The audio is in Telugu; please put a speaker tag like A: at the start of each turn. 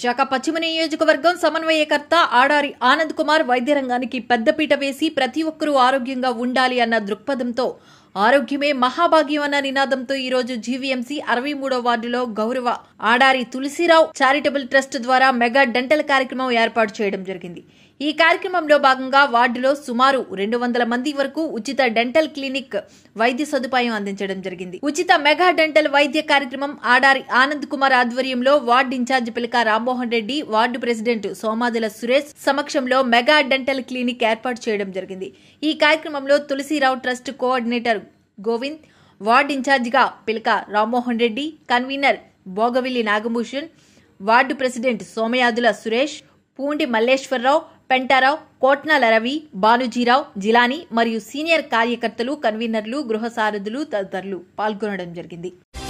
A: విశాఖ పశ్చిమ నియోజకవర్గం సమన్వయకర్త ఆడారి ఆనంద్ కుమార్ వైద్య రంగానికి పెద్దపీట వేసి ప్రతి ఒక్కరూ ఆరోగ్యంగా ఉండాలి అన్న దృక్పథంతో ఆరోగ్యమే మహాభాగ్యం అన్న నినాదంతో ఈ రోజు జీవీఎంసీ అరవై మూడో వార్డులో గౌరవ ఆడారి తులసిరావు చారిటబుల్ ట్రస్ట్ ద్వారా మెగా డెంటల్ కార్యక్రమం ఏర్పాటు చేయడం జరిగింది ఈ కార్యక్రమంలో భాగంగా వార్డులో సుమారు రెండు వందల మంది వరకు ఉచిత డెంటల్ క్లినిక్ వైద్య సదుపాయం అందించడం జరిగింది ఉచిత మెగా డెంటల్ వైద్య కార్యక్రమం ఆడారి ఆనంద్ కుమార్ ఆధ్వర్యంలో ward incharge Pilaka Rammohan Reddy ward president Somadula Suresh సమక్షంలో మెగా డెంటల్ క్లినిక్ ఏర్పాటు చేయడం జరిగింది ఈ కార్యక్రమంలో Tulasirao trust coordinator Govind ward ఇన్ఛార్జిగా Pilaka Rammohan Reddy convener Bogavilli Nagabhushan ward president Somayadula Suresh Pundi Malleswararao Pentarao Kotnala Ravi Banujirao Jilani మరియు సీనియర్ కార్యకర్తలు కన్వీనర్లు గృహ సారథులు తదితరులు పాల్గొనడం జరిగింది